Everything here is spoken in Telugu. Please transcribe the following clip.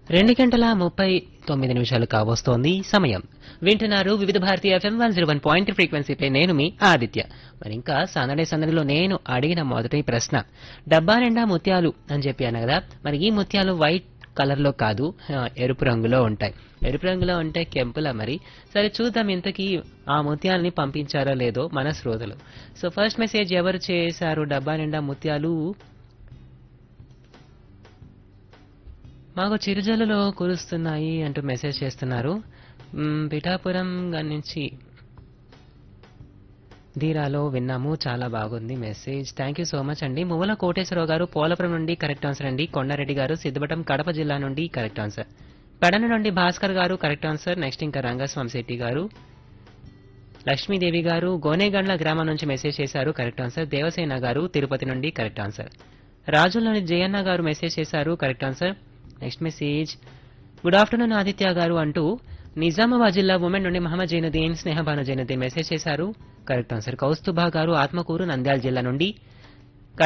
రెండు గంటల ముప్పై తొమ్మిది నిమిషాలు కావస్తోంది సమయం వింటున్నారు Vividh Bharati FM one zero one point ఫ్రీక్వెన్సీపై నేను మీ ఆదిత్య మరి ఇంకా సందడి సందడిలో నేను అడిగిన మొదటి ప్రశ్న డబ్బా నిండా ముత్యాలు అని చెప్పాను కదా మరి ఈ ముత్యాలు వైట్ కలర్ లో కాదు ఆ, ఎరుపు రంగులో ఉంటాయి ఎరుపు రంగులో ఉంటే కెంపుల మరి సరే చూద్దాం ఇంతకీ ఆ ముత్యాలని పంపించారో లేదో మన శ్రోతలు సో ఫస్ట్ మెసేజ్ ఎవరు చేశారు డబ్బా నిండా ముత్యాలు మాకు చిరుజల్లులో కురుస్తున్నాయి అంటూ మెసేజ్ చేస్తున్నారు మ్, పిఠాపురం గారి నుంచి ధీరాలో విన్నాము చాలా బాగుంది message thank you so much అండి మువ్వల కోటేశ్వరరావు గారు పోలపురం నుండి కరెక్ట్ ఆన్సర్ అండి కొండారెడ్డి గారు సిద్ధపటం కడప జిల్లా నుండి కరెక్ట్ ఆన్సర్ పెడన నుండి భాస్కర్ గారు కరెక్ట్ ఆన్సర్ నెక్స్ట్ ఇంకా రంగస్వామి శెట్టి గారు లక్ష్మీదేవి గారు గోనేగండ్ల గ్రామం నుంచి మెసేజ్ చేశారు కరెక్ట్ ఆన్సర్ దేవసేన గారు తిరుపతి నుండి కరెక్ట్ ఆన్సర్ రాజుల్లోని జయన్న గారు మెసేజ్ చేశారు correct answer next message good afternoon Aditya గారు అంటూ నిజామాబాద్ జిల్లా ఉమెన్ నుండి మహమ్మద్ జైనుద్దీన్ స్నేహబాను జైనుద్దీన్ మెసేజ్ చేశారు కరెక్ట్ ఆన్సర్ కౌస్తుభా గారు ఆత్మకూరు నంద్యాల జిల్లా నుండి